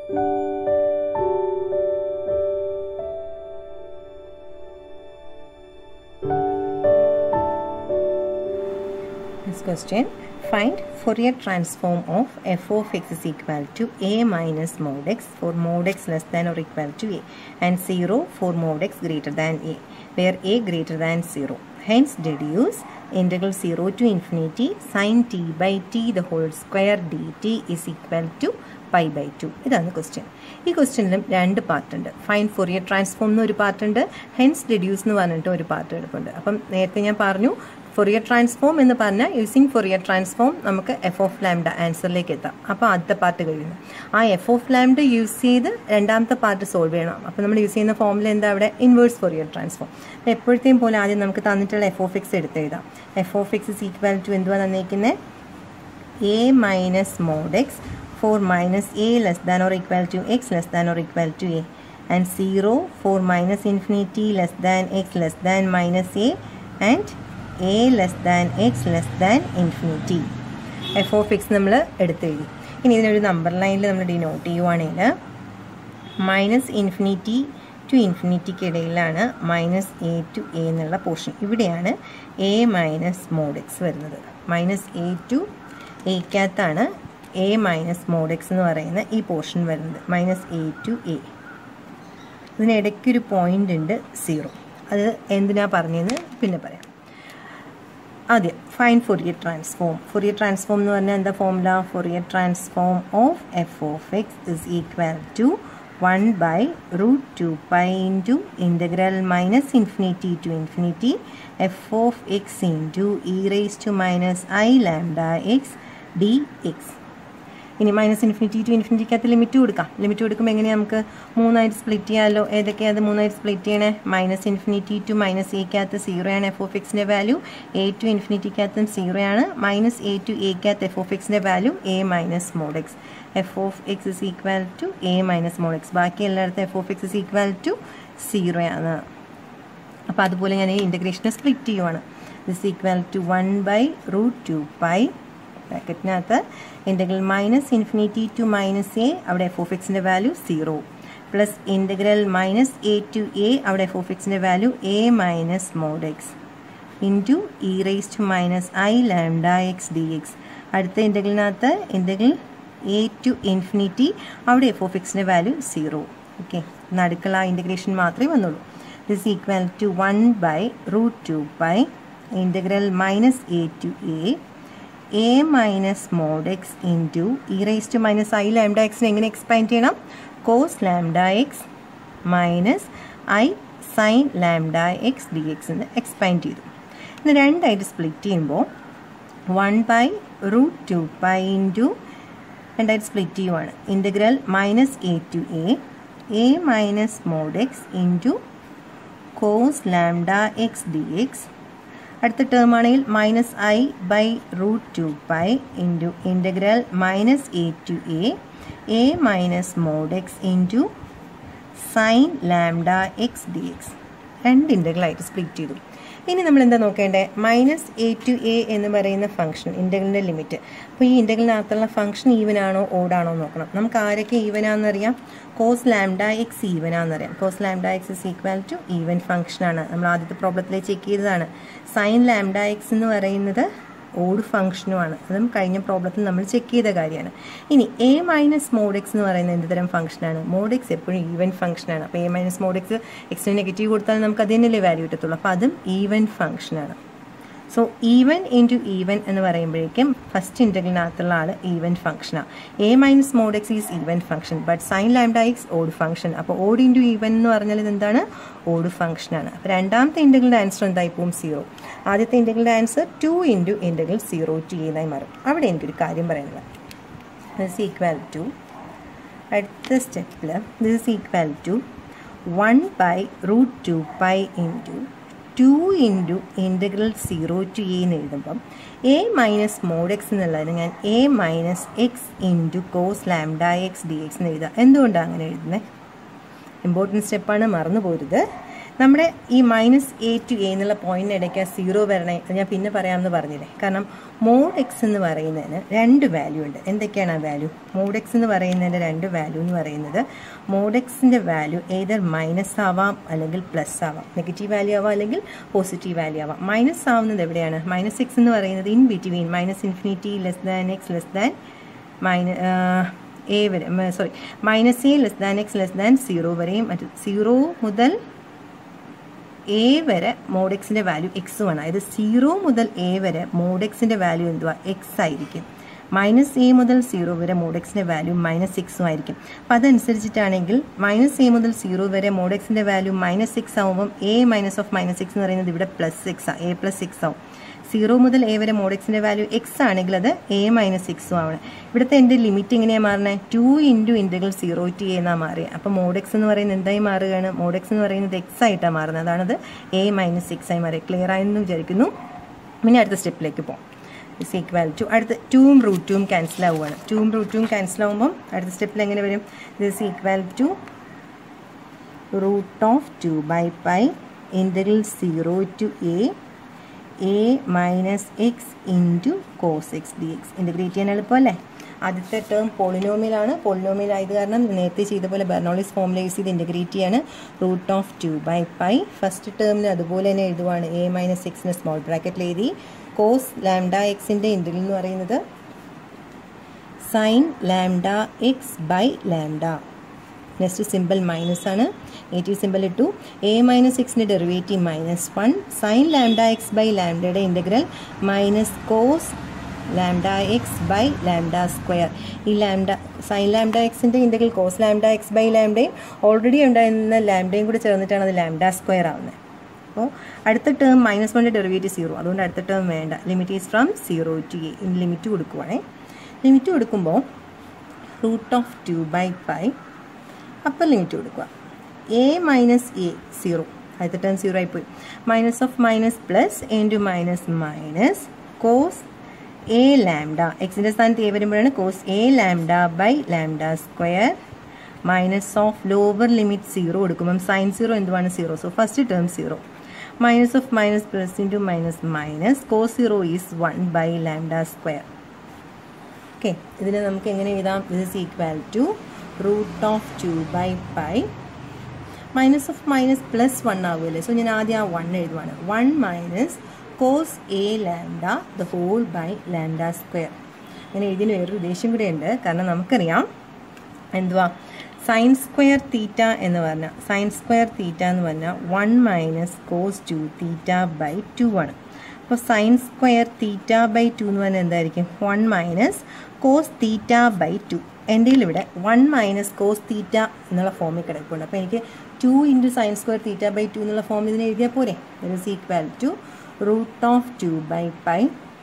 This question find Fourier transform of f of x is equal to a minus mod x for mod x less than or equal to a and 0 for mod x greater than a where a greater than 0. Hence deduce integral 0 to infinity sin t by t the whole square dt is equal to pi by two ഇതാണ് question ഈ ക്വസ്റ്റ്യനിലും രണ്ട് part ഉണ്ട് fine Fourier transform എന്ന് ഒരു part ഉണ്ട് hence deduce എന്ന് പറഞ്ഞിട്ട് ഒരു പാർട്ട് എടുപ്പുണ്ട് അപ്പം നേരത്തെ ഞാൻ പറഞ്ഞു ഫൊറിയർ ട്രാൻസ്ഫോം എന്ന് പറഞ്ഞാൽ യൂസിങ് ഫൊറിയർ ട്രാൻസ്ഫോം നമുക്ക് എഫ് ഓഫ് ലാംഡ ആൻസറിലേക്ക് എത്താം അപ്പോൾ ആദ്യത്തെ പാർട്ട് കഴിയുന്നു ആ എഫ് ഓഫ് ലാംഡ യൂസ് ചെയ്ത് രണ്ടാമത്തെ പാർട്ട് സോൾവ് ചെയ്യണം അപ്പോൾ നമ്മൾ യൂസ് ചെയ്യുന്ന ഫോമിൽ എന്താ അവിടെ ഇൻവേഴ്സ് ഫൊറിയർ ട്രാൻസ്ഫോം അപ്പോൾ എപ്പോഴത്തെയും പോലെ ആദ്യം നമുക്ക് തന്നിട്ടുള്ള എഫ് ഓഫ് എക്സ് എടുത്ത് എഴുതാം F of X is equal to എന്തുവാ തന്നേക്കുന്നത് A minus mod X 4 minus a less than or equal to x less than or equal to a and 0 4 minus infinity less than x less than minus a and a less than x less than infinity F of X നമ്മൾ എടുത്തെഴുതി ഇനി ഇതിനൊരു number ലൈനിൽ നമ്മൾ denote ചെയ്യുവാണെങ്കിൽ minus infinity to ഇൻഫിനിറ്റിക്ക് ഇടയിലാണ് minus A to A എന്നുള്ള പോർഷൻ ഇവിടെയാണ് എ മൈനസ് മോഡ് എക്സ് വരുന്നത് മൈനസ് എ ടു എക്കകത്താണ് എ മൈനസ് മോഡ് എക്സ് എന്ന് പറയുന്ന ഈ പോർഷൻ വരുന്നത് മൈനസ് എ ടു എ ഇതിനിടയ്ക്കൊരു പോയിന്റ് ഉണ്ട് സീറോ അത് എന്തിനാ പറഞ്ഞതെന്ന് പിന്നെ പറയാം ആദ്യം fine Fourier transform Fourier transform എന്ന് പറഞ്ഞാൽ എന്താ formula Fourier transform of F of X is equal to one by root two pi into integral minus infinity to infinity f of x into e raise to minus i lambda x d x ഇനി minus infinity to ഇൻഫിനിറ്റിക്കകത്ത് limit കൊടുക്കാം limit കൊടുക്കുമ്പോൾ എങ്ങനെയാണ് നമുക്ക് മൂന്നായിട്ട് split ചെയ്യാമല്ലോ ഏതൊക്കെയാണ് അത് മൂന്നായിട്ട് സ്പ്ലിറ്റ് ചെയ്യണേ മൈനസ് ഇൻഫിനിറ്റി ടു മൈനസ് എക്കകത്ത് സീറോ ആണ് എഫ് ഓഫ് എക്സിൻ്റെ വാല്യൂ എ ടു ഇൻഫിനിറ്റിക്കകത്തും സീറോ ആണ് മൈനസ് എ ടു എക്കകത്ത് എഫ് ഓഫ് എക്സിൻ്റെ value a minus mod x f of X is equal to a minus mod x ബാക്കി എല്ലായിടത്തും f of X is equal to zero ആണ് അപ്പോൾ അതുപോലെ ഞാൻ ഈ ഇൻ്റഗ്രേഷനെ സ്പ്ലിറ്റ് ചെയ്യുവാണ് this equal to one by root two pi ബ്രാക്കറ്റിനകത്ത് integral minus infinity to minus a അവിടെ എഫ് ഓഫ് എക്സിൻ്റെ value zero plus integral minus A to a അവിടെ എഫ് ഓഫ് എക്സിൻ്റെ value a minus mod x into e raise to minus i lambda x d x അടുത്ത ഇൻ്റഗ്രലിനകത്ത് integral a to infinity അവിടെ f of എക്സിൻ്റെ value zero okay നടുക്കുള്ള integration മാത്രമേ വന്നുള്ളൂ this equal to one by root two by integral minus A to a a minus mod x into e raise to minus i lambda എക്സിനെ എങ്ങനെ expand ചെയ്യണം cos lambda x minus i sine lambda x d x എന്ന് expand ചെയ്തു ഇന്ന് രണ്ടായിട്ട് split ചെയ്യുമ്പോൾ one by root two pi into രണ്ടായിട്ട് split ചെയ്യുവാണ് integral minus A to a a minus mod x into cos lambda x d x അടുത്ത term ആണെങ്കിൽ minus i by root two pi into integral minus A to a a minus mod x into sine lambda x d x രണ്ട് ഇൻ്റഗ്രലായിട്ട് split ചെയ്തു ഇനി നമ്മൾ എന്താ നോക്കേണ്ടത് minus A to a എന്ന് പറയുന്ന ഫംഗ്ഷൻ ഇൻ്റഗ്രലിൻ്റെ ലിമിറ്റ് അപ്പോൾ ഈ ഇൻ്റഗ്രലിനകത്തുള്ള ഫംഗ്ഷൻ ഈവൻ ആണോ ഓടാണോ നോക്കണം നമുക്ക് ആരൊക്കെ ഈവൻ ആണെന്നറിയാം കോസ് ലാംഡ എക്സ് ഈവൻ ആണെന്നറിയാം cos lambda x is equal to even ഫംഗ്ഷനാണ് നമ്മൾ ആദ്യത്തെ പ്രോബ്ലത്തിൽ ചെക്ക് ചെയ്തതാണ് സൈൻ ലാംഡ എക്സ് എന്ന് പറയുന്നത് ഓഡ് ഫംഗ്ഷനുമാണ് അതും കഴിഞ്ഞ പ്രോബ്ലത്തിൽ നമ്മൾ ചെക്ക് ചെയ്ത കാര്യമാണ് ഇനി എ മൈനസ് മോഡ് എക്സ് എന്ന് പറയുന്നത് എന്ത് തരം ഫംഗ്ഷനാണ് മോഡ് എക്സ് എപ്പോഴും ഈവൻ ഫംഗ്ഷനാണ് അപ്പോൾ എ മൈനസ് മോഡ് എക്സ് എക്സിന് നെഗറ്റീവ് കൊടുത്താൽ നമുക്ക് അത് തന്നെയല്ലേ വാല്യൂ കിട്ടത്തുള്ളൂ അപ്പോൾ അതും ഈവൻ ഫംഗ്ഷനാണ് സോ ഈവൻ ഇൻറ്റു ഈവൻ എന്ന് പറയുമ്പോഴേക്കും ഫസ്റ്റ് ഇൻ്റഗ്രലിനകത്തുള്ള ആൾ ഈവൻ ഫംഗ്ഷനാണ് a minus mod x is even function but sine lambda x odd function അപ്പോൾ ഓഡ് ഇൻറ്റു ഈവൻ എന്ന് പറഞ്ഞാൽ ഇത് എന്താണ് ഓഡ് ഫംഗ്ഷനാണ് അപ്പോൾ രണ്ടാമത്തെ ഇൻ്റഗ്രലിൻ്റെ ആൻസർ എന്തായി പോകും സീറോ ആദ്യത്തെ ഇൻ്റഗ്രലിൻ്റെ answer two into integral zero to എന്നായി മാറും അവിടെ എനിക്കൊരു കാര്യം പറയാനുള്ളത് ദിസ് ഈക്വൽ ടു അടുത്ത സ്റ്റെപ്പിൽ this equal to one by root two pi into two into integral zero to a എന്ന് എഴുതുമ്പം എ മൈനസ് മോഡ് എക്സ് എന്നുള്ളതിന് ഞാൻ a minus x into cos lambda x d x എന്ന് എഴുതാം എന്തുകൊണ്ടാണ് അങ്ങനെ എഴുതുന്നത് ഇമ്പോർട്ടൻറ്റ് സ്റ്റെപ്പാണ് മറന്നു പോരുത് നമ്മുടെ ഈ മൈനസ് എ ടു എ എന്നുള്ള പോയിന്റിന് ഇടയ്ക്ക് സീറോ വരണേ അത് ഞാൻ പിന്നെ പറയാമെന്ന് പറഞ്ഞില്ലേ കാരണം മോഡ് എക്സ് എന്ന് പറയുന്നതിന് രണ്ട് വാല്യൂ ഉണ്ട് എന്തൊക്കെയാണ് ആ വാല്യൂ മോഡ് എക്സ് എന്ന് പറയുന്നതിൻ്റെ രണ്ട് വാല്യൂ എന്ന് പറയുന്നത് മോഡ് എക്സിൻ്റെ വാല്യൂ ഏതർ മൈനസ് ആവാം അല്ലെങ്കിൽ പ്ലസ് ആവാം നെഗറ്റീവ് വാല്യൂ ആവാം അല്ലെങ്കിൽ പോസിറ്റീവ് വാല്യൂ ആവാം മൈനസ് ആവുന്നത് എവിടെയാണ് മൈനസ് എക്സ് എന്ന് പറയുന്നത് in between minus infinity less than x less than മൈന എ വരെ sorry minus a less than x less than zero വരെയും മറ്റു സീറോ മുതൽ എ വരെ മോഡെക്സിൻ്റെ വാല്യൂ എക്സുമാണ് അതായത് സീറോ മുതൽ എ വരെ മോഡെക്സിൻ്റെ വാല്യൂ എന്തുവാ എക്സ് ആയിരിക്കും മൈനസ് എ മുതൽ സീറോ വരെ മോഡെക്സിൻ്റെ വാല്യൂ മൈനസ് സിക്സും ആയിരിക്കും അപ്പം അതനുസരിച്ചിട്ടാണെങ്കിൽ മൈനസ് എ മുതൽ സീറോ വരെ മോഡെക്സിൻ്റെ വാല്യൂ മൈനസ് സിക്സ് ആവുമ്പം a minus of minus six എന്ന് പറയുന്നത് ഇവിടെ plus six a plus six ആവും സീറോ മുതൽ എ വരെ മോഡെക്സിൻ്റെ വാല്യൂ എക്സ് ആണെങ്കിൽ അത് എ മൈനസ് സിക്സും ആവണം ഇവിടുത്തെ എൻ്റെ ലിമിറ്റ് എങ്ങനെയാണ് മാറണത് two into integral zero to a എന്നാണ് മാറിയത് അപ്പോൾ മോഡെക്സ് എന്ന് പറയുന്നത് എന്തായി മാറുകയാണ് മോഡെക്സ് എന്ന് പറയുന്നത് എക്സ് ആയിട്ടാണ് മാറുന്നത് അതാണത് എ മൈനസ് സിക്സ് ആയി മാറി ക്ലിയർ ആയെന്ന് വിചാരിക്കുന്നു പിന്നെ അടുത്ത സ്റ്റെപ്പിലേക്ക് പോകാം ഇസ് ഈക്വൽ ടു അടുത്ത ടൂവും റൂട്ടും ക്യാൻസൽ ആവുകയാണ് ടൂവും റൂട്ടും ക്യാൻസൽ ആവുമ്പം അടുത്ത സ്റ്റെപ്പിൽ എങ്ങനെ വരും this equal to root of two by pi integral zero to a a minus x into cos x d x integrate ചെയ്യാൻ എളുപ്പമല്ലേ ആദ്യത്തെ ടേം പോളിനോമിയലാണ് പോളിനോമിയൽ ആയത് കാരണം നേരത്തെ ചെയ്ത പോലെ ബെർണോളിസ് ഫോമിൽ യൂസ് ചെയ്ത് ഇൻ്റഗ്രേറ്റ് ചെയ്യാണ് root of two by pi first ടേമിന് അതുപോലെ തന്നെ എഴുതുവാണ് എ മൈനസ് എക്സിന് സ്മോൾ ബ്രാക്കറ്റിൽ എഴുതി കോസ് ലാംഡ എക്സിൻ്റെ ഇൻ്റഗ്രൽ എന്ന് പറയുന്നത് sine lambda x by lambda next simple minus ആണ് നെഗറ്റീവ് സിമ്പിൾ ഇട്ടു എ മൈനസ് എക്സിൻ്റെ derivative minus one sine lambda x by ലാംഡയുടെ integral minus cos lambda x by lambda square ഈ ലാംഡ സൈൻ ലാംഡ എക്സിൻ്റെ integral cos lambda x by ലാംഡയും already ഉണ്ടായിരുന്ന ലാംഡയും കൂടി ചേർന്നിട്ടാണ് അത് ലാംഡ സ്ക്വയർ ആവുന്നത് അപ്പോൾ അടുത്ത ടേം മൈനസ് വണ്ണിൻ്റെ ഡെറിവേറ്റീവ് സീറോ അതുകൊണ്ട് അടുത്ത ടേം വേണ്ട limit is from zero to a ഇനി ലിമിറ്റ് കൊടുക്കുവാണേ ലിമിറ്റ് കൊടുക്കുമ്പോൾ root of two by pi upper limit കൊടുക്കുക എ മൈനസ് എ സീറോ ആദ്യത്തെ ടേം സീറോ ആയിപ്പോയി minus of minus plus into minus minus cos a lambda എക്സിൻ്റെ സ്ഥാനത്ത് a വരുമ്പോഴാണ് cos a lambda by lambda square minus of lower limit zero കൊടുക്കുമ്പം sine zero എന്തുവാണ് zero so first term zero minus of minus plus into minus minus cos zero is one by lambda square okay ഇതിനെ നമുക്ക് എങ്ങനെ എഴുതാം ഇത് is equal to root of two by pi minus of minus plus one ആവുമല്ലേ so ഞാൻ ആദ്യം ആ one എഴുതുവാണ് one minus cos a lambda the whole by lambda square അങ്ങനെ ഇതിന് വേറൊരു ഉദ്ദേശം കൂടെ ഉണ്ട് കാരണം നമുക്കറിയാം എന്തുവാ സൈൻ സ്ക്വയർ തീറ്റ എന്ന് പറഞ്ഞാൽ സൈൻ സ്ക്വയർ തീറ്റ എന്ന് പറഞ്ഞാൽ one minus cos two theta by two ആണ് അപ്പോൾ sine square theta by two എന്ന് പറഞ്ഞാൽ എന്തായിരിക്കും one minus cos theta by two എൻ്റെ ഇവിടെ വൺ മൈനസ് കോസ് തീറ്റ എന്നുള്ള ഫോമിൽ കിടപ്പുണ്ട് അപ്പോൾ എനിക്ക് two into sine square theta by two എന്നുള്ള ഫോമിൽ ഇതിനെ എഴുതിയാൽ പോരെ that is equal to root of two by pi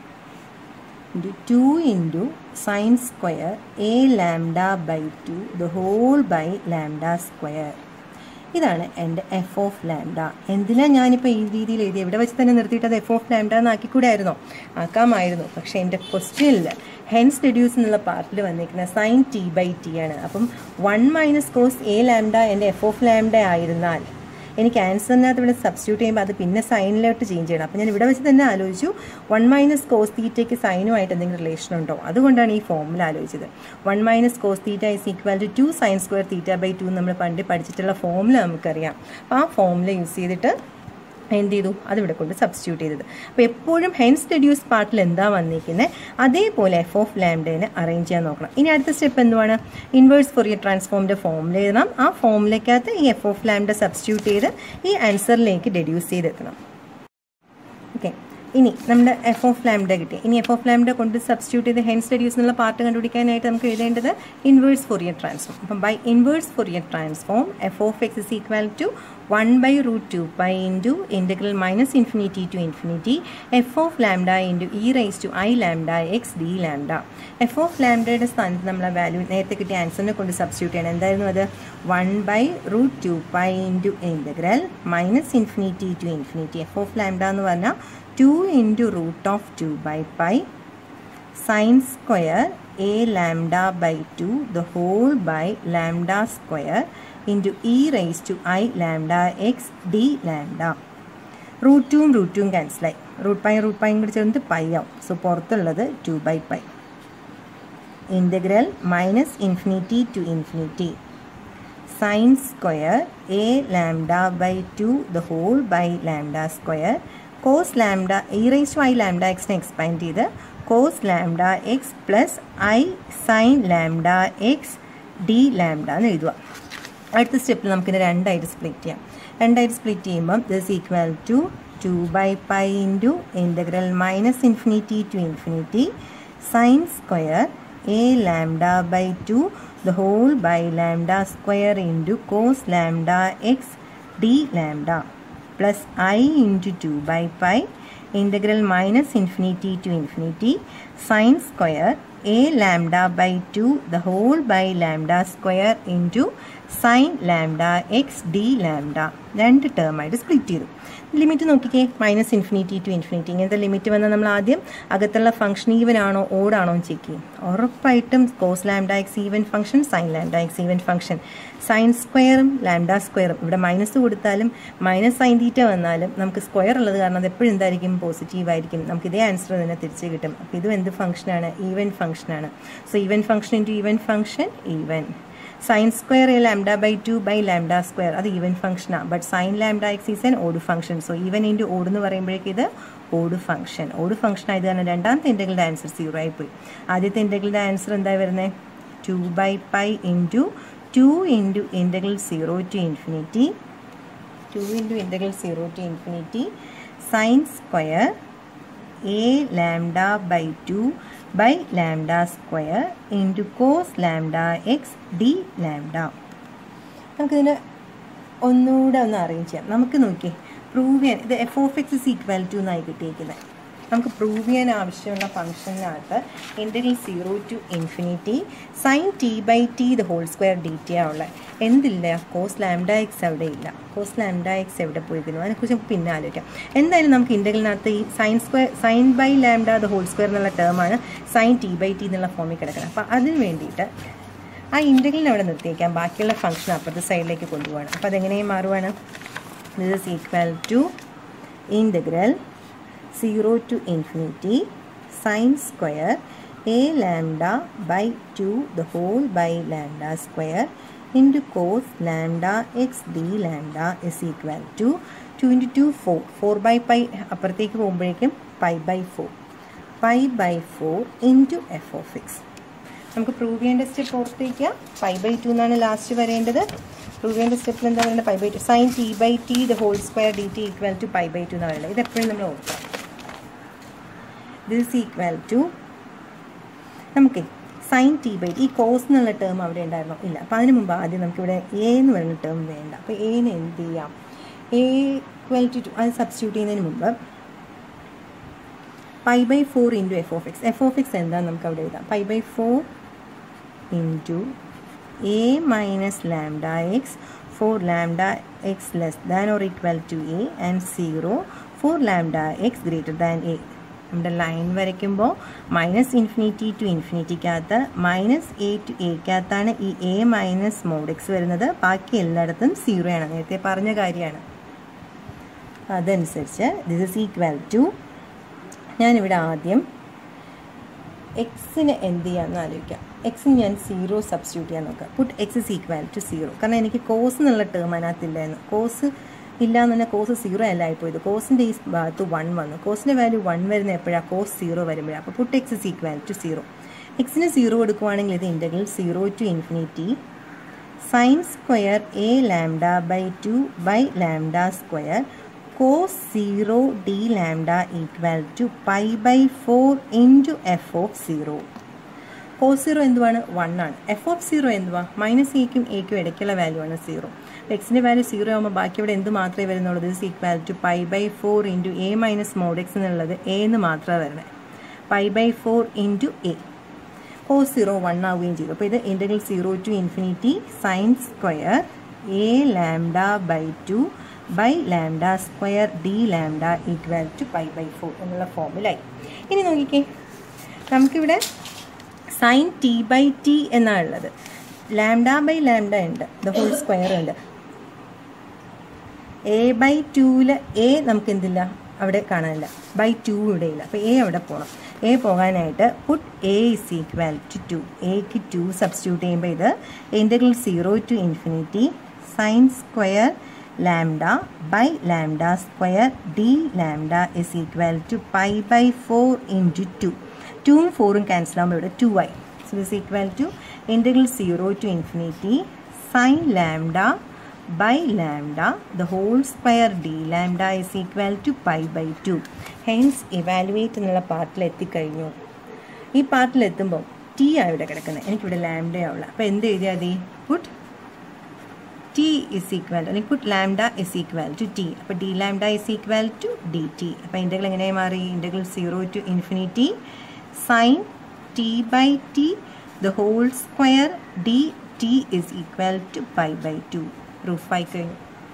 into two into sine square a lambda by two the whole by lambda square ഇതാണ് എൻ്റെ എഫ് ഓഫ് ലാംഡ എന്തിനാണ് ഞാനിപ്പോൾ ഈ രീതിയിൽ എഴുതി എവിടെ വെച്ച് തന്നെ നിർത്തിയിട്ട് അത് എഫ് ഓഫ് ലാംഡ എന്ന് ആക്കിക്കൂടായിരുന്നോ ആക്കാമായിരുന്നു പക്ഷേ എൻ്റെ ക്വസ്റ്റ്യനിൽ ഹെൻസ് റെഡ്യൂസ് എന്നുള്ള പാർട്ടിൽ വന്നിരിക്കുന്ന സൈൻ ടി ബൈ ടി ആണ് അപ്പം one minus cos a lambda എൻ്റെ എഫ് ഓഫ് ലാംഡ ആയിരുന്നാൽ എനിക്ക് ആൻസറിനകത്ത് ഇവിടെ സബ്സ്റ്റിറ്റ്യൂട്ട് ചെയ്യുമ്പോൾ അത് പിന്നെ സൈനിലോട്ട് ചേഞ്ച് ചെയ്യണം അപ്പോൾ ഞാൻ ഇവിടെ വെച്ച് തന്നെ ആലോചിച്ചു വൺ മൈനസ് കോസ് തീറ്റയ്ക്ക് സൈനുമായിട്ട് എന്തെങ്കിലും റിലേഷൻ ഉണ്ടോ അതുകൊണ്ടാണ് ഈ ഫോമിൽ ആലോചിച്ചത് one minus cos theta is equal to two sine square theta by two നമ്മൾ പണ്ട് പഠിച്ചിട്ടുള്ള ഫോമുല നമുക്കറിയാം അപ്പോൾ ആ ഫോമുല യൂസ് ചെയ്തിട്ട് എന്ത് ചെയ്തു അതിവിടെ കൊണ്ട് സബ്സ്റ്റിറ്റ്യൂട്ട് ചെയ്തത് അപ്പോൾ എപ്പോഴും ഹെൻസ് റെഡ്യൂസ് പാർട്ടിൽ എന്താ വന്നിരിക്കുന്നത് അതേപോലെ എഫ് ഓഫ് ലാംഡേനെ അറേഞ്ച് ചെയ്യാൻ നോക്കണം ഇനി അടുത്ത സ്റ്റെപ്പ് എന്തുവാണ് ഇൻവേഴ്സ് ഫോറിയർ ട്രാൻസ്ഫോമിൻ്റെ ഫോമിൽ എഴുതണം ആ ഫോമിലേക്കകത്ത് ഈ എഫ് ഓഫ് ലാംഡ സബ്സ്റ്റിറ്റ്യൂട്ട് ചെയ്ത് ഈ ആൻസറിലേക്ക് ഡെഡ്യൂസ് ചെയ്തെത്തണം ഓക്കെ ഇനി നമ്മുടെ എഫ് ഓഫ് ലാംഡ കിട്ടി ഇനി എഫ് ഓഫ് ലാംഡ കൊണ്ട് സബ്സ്റ്റിറ്റ്യൂട്ട് ചെയ്ത് ഹെൻസ് റെഡ്യൂസ് എന്നുള്ള പാർട്ട് കണ്ടുപിടിക്കാനായിട്ട് നമുക്ക് എഴുതേണ്ടത് ഇൻവേഴ്സ് ഫോറിയർ ട്രാൻസ്ഫോം അപ്പം by inverse Fourier transform f of X is equal to one by root two pi into integral minus infinity to infinity f of lambda into e raise to i lambda x d lambda f of ലാംഡയുടെ സ്ഥാനത്ത് നമ്മൾ value നേരത്തെ കിട്ടിയ ആൻസറിനെ കൊണ്ട് substitute ചെയ്യണം എന്തായിരുന്നു അത് one by root two pi into integral minus infinity to infinity f of lambda എന്ന് പറഞ്ഞാൽ two into root of two by pi sine square a lambda by two the whole by lambda square into e raise to i lambda x d lambda root ടുവും root ടുവും ക്യാൻസലായി root pi root പൈയും കൂടി ചേർന്നിട്ട് pi ആവും so പുറത്തുള്ളത് two by pi integral minus infinity to infinity sine square a lambda by two the whole by lambda square cos lambda e raise to i lambda എക്സിനെ expand ചെയ്ത് cos lambda x plus i sine lambda x d lambda എന്ന് എഴുതുക അടുത്ത സ്റ്റെപ്പിൽ നമുക്കിത് രണ്ടായിട്ട് split ചെയ്യാം രണ്ടായിട്ട് സ്പ്ലിറ്റ് ചെയ്യുമ്പം this equal to two by pi into integral minus infinity to infinity sine square a lambda by two the whole by lambda square into cos lambda x d lambda plus i into 2 by pi integral minus infinity to infinity sine square a lambda by 2 the whole by lambda square into sine lambda x d lambda രണ്ട് term ആയിട്ട് split ചെയ്തു limit നോക്കിക്കേ minus infinity to infinity ഇങ്ങനത്തെ limit വന്നാൽ നമ്മൾ ആദ്യം അകത്തുള്ള function even ആണോ ഓടാണോ എന്ന് ചെക്ക് ചെയ്യും ഉറപ്പായിട്ടും cos lambda x even function sine lambda x even function sine സ്ക്വയറും ലാംഡ സ്ക്വയറും ഇവിടെ മൈനസ് കൊടുത്താലും മൈനസ് സൈൻ തീറ്റ വന്നാലും നമുക്ക് സ്ക്വയർ ഉള്ളത് കാരണം അത് എപ്പോഴും എന്തായിരിക്കും പോസിറ്റീവ് ആയിരിക്കും നമുക്ക് ഇതേ ആൻസർ തന്നെ തിരിച്ച് കിട്ടും അപ്പോൾ ഇതും എന്ത് ഫംഗ്ഷനാണ് ഈവൻ ഫംഗ്ഷനാണ് so even function into even function even sine square a lambda by two by lambda square അത് ഈവൻ ഫംഗ്ഷനാണ് but sine lambda x is an odd function so even into odd എന്ന് പറയുമ്പോഴേക്ക് ഇത് ഓഡ് ഫംഗ്ഷൻ ഓഡ് ഫംഗ്ഷൻ ആയത് കാരണം രണ്ടാമത്തെ ഇൻ്റഗ്രലിൻ്റെ answer zero ആയിപ്പോയി ആദ്യത്തെ ഇൻ്റഗ്രലിൻ്റെ ആൻസർ എന്താ വരുന്നത് two by pi into two into integral zero to infinity two into integral zero to infinity sine square a lambda by two by lambda square into cos lambda x d lambda നമുക്കിതിന് ഒന്നുകൂടെ ഒന്ന് arrange ചെയ്യാം നമുക്ക് നോക്കിയേ prove ചെയ്യാൻ ഇത് f of X is equal to എന്നായി കിട്ടിയിരിക്കുന്നത് നമുക്ക് പ്രൂവ് ചെയ്യാൻ ആവശ്യമുള്ള ഫംഗ്ഷനകത്ത് integral zero to infinity sine t by t the whole square d t ഉള്ളത് എന്തില്ല കോസ് ലാംഡ എക്സ് അവിടെ ഇല്ല കോസ് ലാംഡ എക്സ് എവിടെ പോയിരിക്കുന്നു അതിനെക്കുറിച്ച് നമുക്ക് പിന്നെ ആലോചിക്കാം എന്തായാലും നമുക്ക് ഇൻ്റഗ്രലിനകത്ത് ഈ sine square sine by lambda the whole square എന്നുള്ള ടേമാണ് സൈൻ ടി ബൈ ടി എന്നുള്ള ഫോമിൽ കിടക്കുന്നത് അപ്പോൾ അതിന് വേണ്ടിയിട്ട് ആ ഇൻ്റഗ്രലിനെ അവിടെ നിർത്തിയേക്കാം ബാക്കിയുള്ള ഫംഗ്ഷൻ അപ്പുറത്തെ സൈഡിലേക്ക് കൊണ്ടുപോകണം അപ്പോൾ അതെങ്ങനെയും മാറുവാണ് this is equal to integral zero to infinity sine square a lambda by two the whole by lambda square into cos lambda x d lambda is equal to two into two four four by pi അപ്പുറത്തേക്ക് പോകുമ്പോഴേക്കും pi by four pi by four into f of x നമുക്ക് prove ചെയ്യേണ്ട step ഓർത്തേക്കുക pi by two എന്നാണ് last വരേണ്ടത് prove ചെയ്യേണ്ട സ്റ്റെപ്പിൽ എന്താ പറയുന്നത് pi by two sine t by t the whole square d t equal to pi by two എന്ന് പറയുന്നത് ഇത് എപ്പോഴും നമ്മൾ ഓർക്കുക ദിസ് ഈക്വൽ ടു നമുക്ക് സൈൻ ടി ബൈ ഈ കോസ് എന്നുള്ള ടേം അവിടെ ഉണ്ടായിരുന്നോ ഇല്ല അപ്പോൾ അതിന് മുമ്പ് ആദ്യം നമുക്കിവിടെ എ എന്ന് പറയുന്ന ടേം വേണ്ട അപ്പോൾ എന് എന്ത് ചെയ്യാം എ ഇക്വൽ ടു അത് സബ്സ്റ്റിറ്റ്യൂട്ട് ചെയ്യുന്നതിന് മുമ്പ് pi by four into f of x f of x എന്താണെന്ന് നമുക്ക് അവിടെ എഴുതാം pi by four into a minus lambda x for lambda x less than or equal to a and zero for lambda x greater than a നമ്മുടെ line വരയ്ക്കുമ്പോൾ minus infinity to ഇൻഫിനിറ്റിക്കകത്ത് minus A to എക്കകത്താണ് ഈ a minus mod x വരുന്നത് ബാക്കി എല്ലായിടത്തും zero ആണ് നേരത്തെ പറഞ്ഞ കാര്യമാണ് അതനുസരിച്ച് ദിസ് ഇസ് ഈക്വൽ ടു ഞാനിവിടെ ആദ്യം എക്സിന് എന്ത് ചെയ്യാമെന്ന് ആലോചിക്കാം എക്സിന് ഞാൻ സീറോ സബ്സ്റ്റിറ്റ്യൂട്ട് ചെയ്യാൻ നോക്കാം put x is equal to zero കാരണം എനിക്ക് കോസ് എന്നുള്ള ടേം അതിനകത്തില്ലായിരുന്നു കോസ് ഇല്ല എന്ന് പറഞ്ഞാൽ കോസ് സീറോ അല്ല ആയിപ്പോയത് കോസിൻ്റെ ഈ ഭാഗത്ത് വൺ വന്നു കോസിൻ്റെ വാല്യൂ വൺ വരുന്ന എപ്പോഴാണ് കോസ് സീറോ വരുമ്പോഴാണ് അപ്പോൾ put x is equal to zero എക്സിന് സീറോ എടുക്കുവാണെങ്കിൽ ഇത് integral zero to infinity sine square a lambda by two by lambda square cos zero d lambda equal to pi by four into f of zero cos zero എന്തുവാണ് one ആണ് f of zero എന്തുവാ minus എക്കും എക്കും ഇടയ്ക്കുള്ള value ആണ് zero എക്സിൻ്റെ value zero ആകുമ്പോൾ ബാക്കി ഇവിടെ എന്ത് മാത്രമേ വരുന്നുള്ളൂ this equal to pi by four into a minus mod x എന്നുള്ളത് എ എന്ന് മാത്രമേ വരണേ pi by four into a cos zero one ആവുകയും ചെയ്തു അപ്പോൾ ഇത് integral zero to infinity sine square a lambda by two by lambda square d lambda equal to pi by four എന്നുള്ള ഫോമിലായി ഇനി നോക്കിക്കേ നമുക്കിവിടെ സൈൻ ടി ബൈ ടി എന്നാണ് ഉള്ളത് ലാംഡ ബൈ ലാംഡ ഉണ്ട് ദ ഹോൾ സ്ക്വയർ ഉണ്ട് എ ബൈ ടൂവിൽ എ നമുക്ക് എന്തില്ല അവിടെ കാണാനില്ല ബൈ ടു ഇവിടെ ഇല്ല അപ്പോൾ എ അവിടെ പോകണം എ പോകാനായിട്ട് put a is equal to two എക്ക് ടു സബ്സ്റ്റിറ്റ്യൂട്ട് ചെയ്യുമ്പോൾ ഇത് integral zero to infinity sine square lambda by lambda square d lambda is equal to pi by four into two ടൂവും ഫോറും ക്യാൻസൽ ആകുമ്പോൾ ഇവിടെ ടു ആയി so is equal to integral zero to infinity sine lambda by lambda the whole square d lambda is equal to pi by 2 hence evaluate എന്നുള്ള പാർട്ടിൽ എത്തിക്കഴിഞ്ഞു ഈ പാർട്ടിൽ എത്തുമ്പോൾ ടി ആണ് ഇവിടെ കിടക്കുന്നത് എനിക്കിവിടെ ലാംഡയാവുള്ള അപ്പോൾ എന്ത് എഴുതിയാൽ മതി പുട്ട് ടി ഇസ് ഈക്വൽ അല്ലെങ്കിൽ put lambda is equal to t അപ്പോൾ d lambda is equal to d t അപ്പോൾ ഇൻ്റഗ്രൽ എങ്ങനെ മാറി integral zero to infinity sine t by t the whole square d t is equal to pi by two പ്രൂഫായി കഴിഞ്ഞു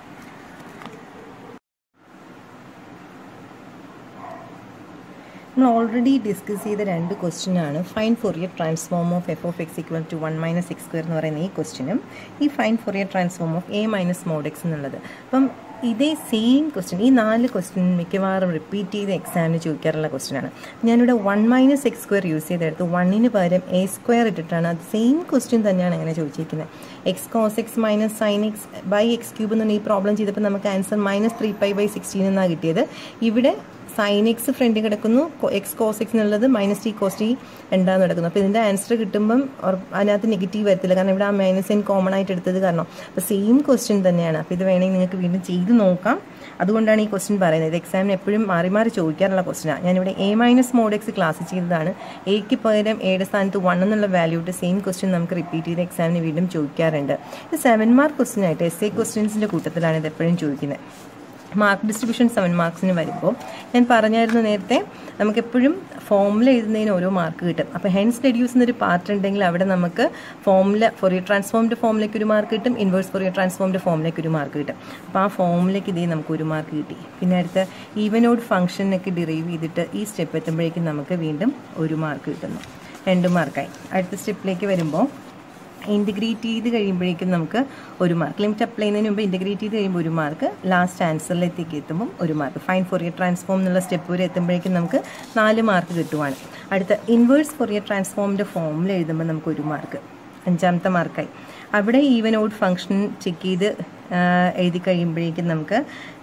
നമ്മൾ already discuss ചെയ്ത രണ്ട് question ആണ് find Fourier transform of F of x equal to one minus x square എന്ന് പറയുന്ന ഈ ക്വസ്റ്റ്യനും ഈ find Fourier transform of a minus mod x എന്നുള്ളത് അപ്പം ഇതേ സെയിം ക്വസ്റ്റ്യൻ ഈ നാല് ക്വസ്റ്റ്യൻ മിക്കവാറും റിപ്പീറ്റ് ചെയ്ത് എക്സാമിന് ചോദിക്കാറുള്ള ക്വസ്റ്റ്യൻ ആണ് ഞാനിവിടെ one minus x square use ചെയ്തെടുത്ത് വണ്ണിന് പകരം എ സ്ക്വയർ ഇട്ടിട്ടാണ് അത് സെയിം ക്വസ്റ്റ്യൻ തന്നെയാണ് അങ്ങനെ ചോദിച്ചിരിക്കുന്നത് x cos x minus sine x by x cube എന്നാണ് ഈ പ്രോബ്ലം ചെയ്തപ്പോൾ നമുക്ക് answer minus three pi by sixteen എന്നാണ് കിട്ടിയത് ഇവിടെ സൈൻ എക്സ് ഫ്രണ്ടിൽ കിടക്കുന്നു എക്സ് കോസ് എക്സ് എന്നുള്ളത് മൈനസ് ടി കോസ് ടി രണ്ടാന്ന് കിടക്കുന്നു അപ്പോൾ ഇതിൻ്റെ ആൻസർ കിട്ടുമ്പം അതിനകത്ത് നെഗറ്റീവ് വരത്തില്ല കാരണം ഇവിടെ ആ മൈനസ് എൻ കോമൺ ആയിട്ട് എടുത്തത് കാരണം അപ്പോൾ സെയിം ക്വസ്റ്റ്യൻ തന്നെയാണ് അപ്പോൾ ഇത് വേണമെങ്കിൽ നിങ്ങൾക്ക് വീണ്ടും ചെയ്ത് നോക്കാം അതുകൊണ്ടാണ് ഈ ക്വസ്റ്റ്യൻ പറയുന്നത് ഇത് എക്സാമിന് എപ്പോഴും മാറി മാറി ചോദിക്കാറുള്ള ക്വസ്റ്റ്യനാണ് ഞാനിവിടെ a minus mod x class ചെയ്തതാണ് എക്ക് പകരം എയുടെ സ്ഥാനത്ത് വൺ എന്നുള്ള വാല്യൂ ഇട്ട് സെയിം ക്വസ്റ്റ്യൻ നമുക്ക് റിപ്പീറ്റ് ചെയ്ത് എക്സാമിന് വീണ്ടും ചോദിക്കാറുണ്ട് ഇത് സെവൻ മാർക്ക് ക്വസ്റ്റ്യൻ ആയിട്ട് എസ് എ ക്വസ്റ്റ്യൻസിൻ്റെ കൂട്ടത്തിലാണ് ഇത് എപ്പോഴും ചോദിക്കുന്നത് മാർക്ക് ഡിസ്ട്രിബ്യൂഷൻ സെവൻ മാർക്സിന് വരുമ്പോൾ ഞാൻ പറഞ്ഞായിരുന്നു നേരത്തെ നമുക്കെപ്പോഴും ഫോമുല എഴുതുന്നതിന് ഓരോ മാർക്ക് കിട്ടും അപ്പോൾ ഹെൻസ് ഡെഡ്യൂസ് എന്നൊരു പാർട്ട് ഉണ്ടെങ്കിൽ അവിടെ നമുക്ക് ഫോമുല ഫോറിയർ ട്രാൻസ്ഫോമിൻ്റെ ഫോമിലേക്ക് ഒരു മാർക്ക് കിട്ടും ഇൻവേഴ്സ് ഫോറിയർ ട്രാൻസ്ഫോമിൻ്റെ ഫോമിലേക്ക് ഒരു മാർക്ക് കിട്ടും അപ്പോൾ ആ ഫോമിലേക്ക് ഇതേ നമുക്ക് ഒരു മാർക്ക് കിട്ടി പിന്നെ അടുത്ത ഈവനോട് ഫംഗ്ഷനൊക്കെ ഡിറൈവ് ചെയ്തിട്ട് ഈ സ്റ്റെപ്പ് എത്തുമ്പോഴേക്കും നമുക്ക് വീണ്ടും ഒരു മാർക്ക് കിട്ടുന്നു രണ്ട് മാർക്കായി അടുത്ത സ്റ്റെപ്പിലേക്ക് വരുമ്പോൾ ഇൻറ്റഗ്രേറ്റ് ചെയ്ത് കഴിയുമ്പോഴേക്കും നമുക്ക് ഒരു മാർക്ക് ലിമിറ്റ് അപ്ലൈ ചെയ്യുന്നതിന് മുമ്പ് ഇൻറ്റഗ്രേറ്റ് ചെയ്ത് കഴിയുമ്പോൾ ഒരു മാർക്ക് ലാസ്റ്റ് ആൻസറിലേക്ക് എത്തുമ്പോൾ ഒരു മാർക്ക് ഫൈൻ ഫോറിയർ ട്രാൻസ്ഫോം എന്നുള്ള സ്റ്റെപ്പ് വരെ എത്തുമ്പോഴേക്കും നമുക്ക് നാല് മാർക്ക് കിട്ടുവാണ് അടുത്ത ഇൻവേഴ്സ് ഫോറിയർ ട്രാൻസ്ഫോമിൻ്റെ ഫോമിൽ എഴുതുമ്പോൾ നമുക്ക് ഒരു മാർക്ക് അഞ്ചാമത്തെ മാർക്കായി അവിടെ ഈവൻ ഔട്ട് ഫംഗ്ഷൻ ചെക്ക് ചെയ്ത് എഴുതി കഴിയുമ്പോഴേക്കും നമുക്ക്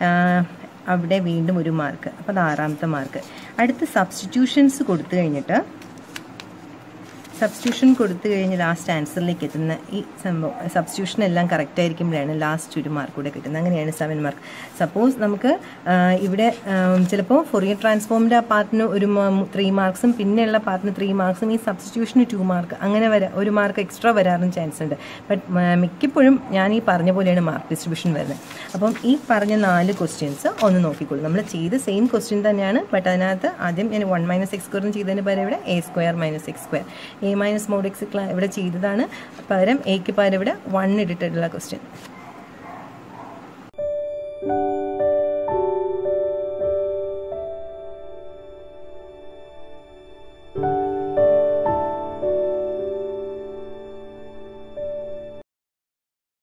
അവിടെ വീണ്ടും ഒരു മാർക്ക് അപ്പോൾ അത് ആറാമത്തെ മാർക്ക് അടുത്ത സബ്സ്റ്റിറ്റ്യൂഷൻസ് കൊടുത്തു കഴിഞ്ഞിട്ട് സബ്സ്റ്റിറ്റ്യൂഷൻ കൊടുത്തു കഴിഞ്ഞ് ലാസ്റ്റ് ആൻസറിലേക്ക് എത്തുന്ന ഈ സംഭവം സബ്സ്റ്റിറ്റ്യൂഷൻ എല്ലാം കറക്റ്റ് ആയിരിക്കുമ്പോഴാണ് ലാസ്റ്റ് ഒരു മാർക്ക് കൂടെ കിട്ടുന്നത് അങ്ങനെയാണ് സെവൻ മാർക്ക് സപ്പോസ് നമുക്ക് ഇവിടെ ചിലപ്പോൾ ഫൊറിയർ ട്രാൻസ്ഫോമിൻ്റെ ആ പാർട്ടിന് ഒരു ത്രീ മാർക്സും പിന്നെയുള്ള പാർട്ടിന് ത്രീ മാർക്സും ഈ സബ്സ്റ്റിറ്റ്യൂഷന് ടു മാർക്ക് അങ്ങനെ വരാ ഒരു മാർക്ക് എക്സ്ട്രാ വരാറും ചാൻസ് ഉണ്ട് ബട്ട് മിക്കപ്പോഴും ഞാൻ ഈ പറഞ്ഞ പോലെയാണ് മാർക്ക് ഡിസ്ട്രിബ്യൂഷൻ വരുന്നത് അപ്പം ഈ പറഞ്ഞ നാല് ക്വസ്റ്റ്യൻസ് ഒന്ന് നോക്കിക്കോളൂ നമ്മൾ ചെയ്ത് സെയിം ക്വസ്റ്റ്യൻ തന്നെയാണ് ബട്ട് അതിനകത്ത് ആദ്യം ഞാൻ വൺ മൈനസ് എക്സ് സ്ക്വയർ ചെയ്തതിന് പകരം ഇവിടെ a square minus x square a minus mod x ഇവിടെ ചെയ്തതാണ് പകരം എക്ക് പകരം ഇവിടെ വൺ ഇട്ടിട്ടുള്ള ക്വസ്റ്റ്യൻ